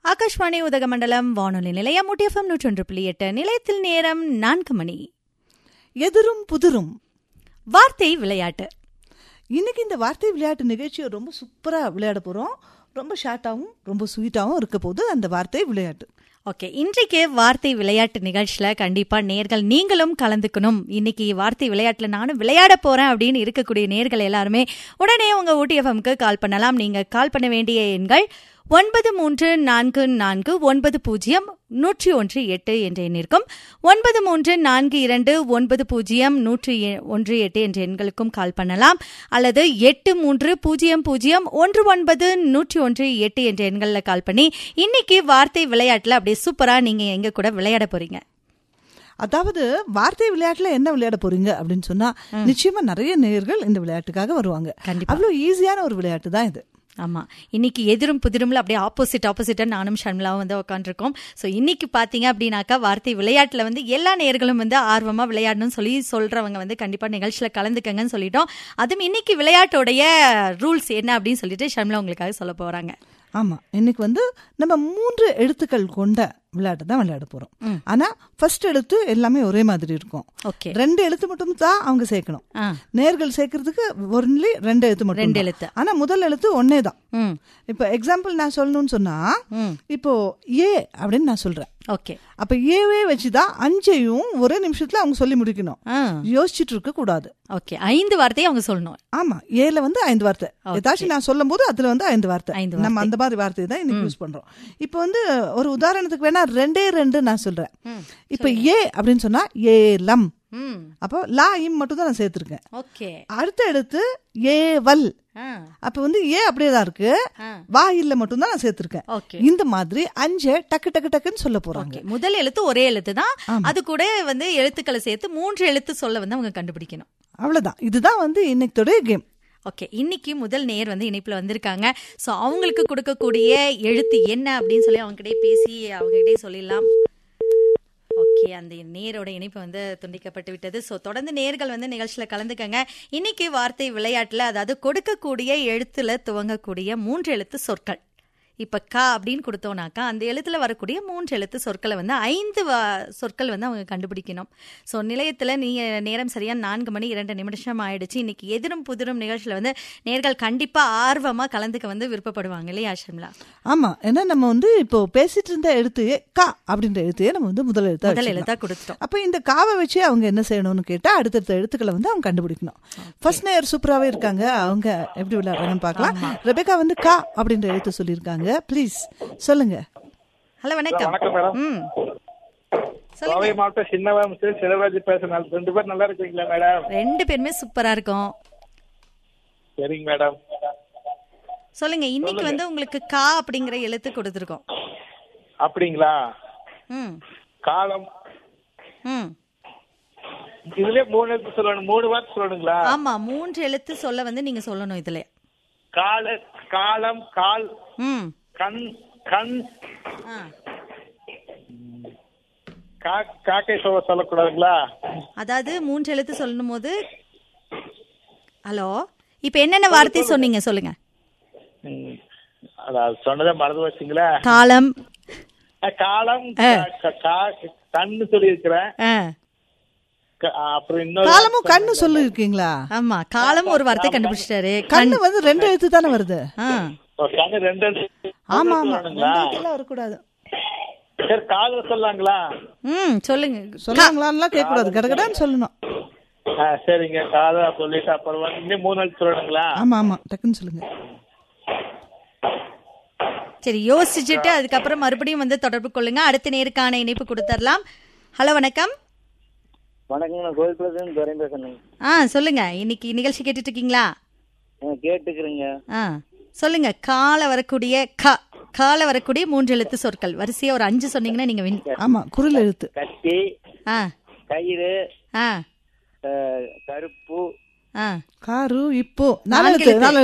ஆகாஷ்வாணி உதகமண்டலம் வானொலி நிலையம் முட்டிஎஃப்எம் நூற்றொன்று புள்ளி எட்டு நிலையத்தில் நேரம் நான்கு மணி எதிரும் புதிரும் வார்த்தை விளையாட்டு இன்னைக்கு இந்த வார்த்தை விளையாட்டு நிகழ்ச்சியை ரொம்ப சூப்பரா விளையாட போறோம் ரொம்ப ஷார்ட்டாகவும் ரொம்ப ஸ்வீட்டாகவும் இருக்க போது அந்த வார்த்தை விளையாட்டு ஓகே இன்றைக்கு வார்த்தை விளையாட்டு நிகழ்ச்சியில கண்டிப்பா நேர்கள் நீங்களும் கலந்துக்கணும் இன்னைக்கு வார்த்தை விளையாட்டுல நானும் விளையாட போறேன் அப்படின்னு இருக்கக்கூடிய நேர்கள் எல்லாருமே உடனே உங்க ஊட்டிஎஃப்எம்க்கு கால் பண்ணலாம் நீங்க கால் பண்ண வேண்டிய எண்கள் ஒன்பது மூன்று நான்கு நான்கு ஒன்பது பூஜ்ஜியம் நூற்றி ஒன்று எட்டு என்ற எண்ணிற்கும் ஒன்பது மூன்று நான்கு இரண்டு ஒன்பது பூஜ்ஜியம் நூற்றி எ- ஒன்று எட்டு என்ற எண்களுக்கும் கால் பண்ணலாம் அல்லது எட்டு மூன்று பூஜ்ஜியம் பூஜ்ஜியம் ஒன்று ஒன்பது நூற்றி ஒன்று எட்டு என்ற எண்களில் கால் பண்ணி இன்னைக்கு வார்த்தை விளையாட்டுல அப்படியே சூப்பரா நீங்க எங்க கூட விளையாட போறீங்க அதாவது வார்த்தை விளையாட்டுல என்ன விளையாட போறீங்க அப்படின்னு சொன்னா நிச்சயமா நிறைய நேயர்கள் இந்த விளையாட்டுக்காக வருவாங்க கண்டிப்பா. அவ்வளவு ஈஸியான ஒரு விளையாட்டு தான் இது ஆமா இன்னைக்கு எதிரும் புதிரும்ல அப்படியே ஆப்போசிட் ஆப்போசிட்டா நானும் ஷர்மிளாவும் வந்து உட்காந்துருக்கோம் ஸோ இன்னைக்கு பாத்தீங்க அப்படின்னாக்கா வார்த்தை விளையாட்டுல வந்து எல்லா நேர்களும் வந்து ஆர்வமா விளையாடணும்னு சொல்லி சொல்றவங்க வந்து கண்டிப்பா நிகழ்ச்சியில கலந்துக்கங்கன்னு சொல்லிட்டோம் அதுவும் இன்னைக்கு விளையாட்டோடைய ரூல்ஸ் என்ன அப்படின்னு சொல்லிட்டு ஷர்மிளா உங்களுக்காக சொல்ல போறாங்க ஆமா இன்னைக்கு வந்து நம்ம மூன்று எழுத்துக்கள் கொண்ட விளையாட்டு தான் விளையாட போறோம் ஆனா ஃபர்ஸ்ட் எழுத்து எல்லாமே ஒரே மாதிரி இருக்கும் ஓகே ரெண்டு எழுத்து மட்டும் தான் அவங்க சேர்க்கணும் ஆ நேர்கள் சேர்க்கறதுக்கு ஒன்லி ரெண்டு எழுத்து மட்டும் ரெண்டு தான். எழுத்து. ஆனா முதல் எழுத்து ஒன்னே தான் ம் இப்போ எக்ஸாம்பிள் நான் சொல்லணும்னு சொன்னா ம் இப்போ ஏ அப்படின்னு நான் சொல்றேன் ஓகே அப்ப ஏவே வச்சுதான் அஞ்சையும் ஒரே நிமிஷத்துல அவங்க சொல்லி முடிக்கணும் ஆ யோசிச்சுட்டு இருக்க கூடாது ஓகே ஐந்து வார்த்தையை அவங்க சொல்லணும் ஆமா ஏல வந்து ஐந்து வார்த்தை ஏதாச்சும் நான் சொல்லும் போது அதுல வந்து ஐந்து வார்த்தை ஐந்து நம்ம அந்த மாதிரி வார்த்தையை தான் இன்னைக்கு யூஸ் பண்றோம் இப்போ வந்து ஒரு உதாரணத்துக்கு வேணா ரெண்டே ரெண்டு நான் சொல்றேன் இப்போ ஏ அப்படின்னு சொன்னா ஏலம் ம் அப்போ லா இம் மட்டும் தான் நான் சேர்த்திருக்கேன் ஓகே அடுத்த எழுத்து ஏவல் ஆ அப்ப வந்து ஏ அப்படியே தான் இருக்கு ஆ. வா இல்ல மட்டும் தான் நான் சேர்த்திருக்கேன் ஓகே இந்த மாதிரி அஞ்சை டக்கு டக்கு டக்குன்னு சொல்ல போறாங்க ஓகே முதல் எழுத்து ஒரே எழுத்து தான் அது கூட வந்து எழுத்துக்களை சேர்த்து மூன்று எழுத்து சொல்ல வந்து அவங்க கண்டுபிடிக்கணும் அவ்வளவுதான் இதுதான் வந்து இன்னைக்குடைய கேம் ஓகே இன்னைக்கு முதல் நேர் வந்து இணைப்புல வந்திருக்காங்க சோ அவங்களுக்கு கொடுக்கக்கூடிய எழுத்து என்ன அப்படின்னு சொல்லி அவங்க கிட்டே பேசி அவங்க கிட்டே சொல்லிடலாம் ஓகே அந்த நேரோட இணைப்பு வந்து துண்டிக்கப்பட்டு விட்டது ஸோ தொடர்ந்து நேர்கள் வந்து நிகழ்ச்சியில கலந்துக்கங்க இன்னைக்கு வார்த்தை விளையாட்டுல அதாவது கொடுக்கக்கூடிய எழுத்துல துவங்கக்கூடிய மூன்று எழுத்து சொற்கள் இப்ப க அப்படின்னு கொடுத்தோம்னாக்கா அந்த எழுத்துல வரக்கூடிய மூன்று எழுத்து சொற்களை வந்து ஐந்து வா- சொற்கள் வந்து அவங்க கண்டுபிடிக்கணும் ஸோ நிலையத்துல நீங்க நேரம் சரியா நான்கு மணி இரண்டு நிமிஷம் ஆயிடுச்சு இன்னைக்கு எதிரும் புதிரும் நிகழ்ச்சியில வந்து நேர்கள் கண்டிப்பா ஆர்வமா கலந்துக்க வந்து விருப்பப்படுவாங்க இல்லையா ஷம்லா ஆமா ஏன்னா நம்ம வந்து இப்போ பேசிட்டு இருந்த எழுத்து கா அப்படின்ற எழுத்தையே நம்ம வந்து முதல் எழுத்தா முதல் வச்சுக்கலாம். எழுத்தா கொடுத்துட்டோம் அப்ப இந்த காவை வச்சு அவங்க என்ன செய்யணும்னு கேட்டா அடுத்தடுத்த எழுத்துக்களை வந்து அவங்க கண்டுபிடிக்கணும் ஃபர்ஸ்ட் நேயர் சூப்பராவே இருக்காங்க அவங்க எப்படி விளையாடுறாங்கன்னு பார்க்கலாம் ரெபேக்கா வந்து கா அப்படின்ற எழுத்து சொல்லியிருக்காங்க ப்ளீஸ் சொல்லுங்க ஹலோ வணக்கம் வணக்கம் மேடம் ம் சொல்லுங்க கோவை மாவட்டம் சின்னவரம் திரு சிவராஜ் பேசுறேன் ரெண்டு பேரும் நல்லா இருக்கீங்களா மேடம் ரெண்டு பேருமே சூப்பரா இருக்கும் சரிங்க மேடம் சொல்லுங்க இன்னைக்கு வந்து உங்களுக்கு கா அப்படிங்கிற எழுத்து கொடுத்துருக்கோம் அப்படிங்களா ம் காலம் ம் இதுலயே மூணு எழுத்து சொல்லணும் மூணு வார்த்தை சொல்லணுங்களா ஆமா மூன்று எழுத்து சொல்ல வந்து நீங்க சொல்லணும் இதுல கால காலம் கால் ம் கண் கண் ஆ கா- காக்கை சொல்ல சொல்லக்கூடாதுங்களா அதாவது மூன்று எழுத்து சொல்லும் போது ஹலோ இப்ப என்னென்ன வார்த்தை சொன்னீங்க சொல்லுங்க ம். அதான் சொன்னதை மறந்து வச்சுங்களா காலம் காலம் கா- கா- கா- கண்ணு சொல்லியிருக்கிறேன் ஆ, க- அப்புறம் இன்னொரு காலமும் கண்ணு சொல்லியிருக்கீங்களா ஆமா காலம் ஒரு வார்த்தை கண்டுபிடிச்சிட்டாரு கண்ணு வந்து ரெண்டு எழுத்து தானே வருது ஆ, ஒரு கண்ணு ரெண்டு எழுத்து ஆமா ஆமா சொல்லணுங்களா ரெண்டு எழுத்துலாம் வரக்கூடாது சரி காதல் சொல்லாங்களா ம் சொல்லுங்க சொல்லாங்களான்லாம் கேட்கக்கூடாது கடகடான்னு சொல்லணும் ஆ சரிங்க காதலா சொல்லிட்டு அப்புறம் வந்து இன்னும் மூணு எழுத்து சொல்லணுங்களா ஆமா ஆமா டக்குன்னு சொல்லுங்க சரி யோசிச்சுட்டு அதுக்கப்புறம் மறுபடியும் வந்து தொடர்பு கொள்ளுங்க அடுத்த நேருக்கான இணைப்பு கொடுத்துடலாம் ஹலோ வணக்கம் வணக்கம் நான் கோவில்குளத்துலேருந்து துறை பேசுறேங்க ஆ சொல்லுங்க இன்னைக்கு நிகழ்ச்சி கேட்டுட்டு இருக்கீங்களா ஆ, கேட்டுக்கிறேங்க ஆ சொல்லுங்க கால வரக்கூடிய க கால வரக்கூடிய மூன்று எழுத்து சொற்கள் வரிசையா ஒரு அஞ்சு சொன்னீங்கன்னா நீங்க win. ஆமா குரல் எழுத்து கத்தி ஆ கயிறு ஆ ஆ, கருப்பு ஆ காரு இப்போ நாலு நான்கு எழுத்து எழுத்து. நாலு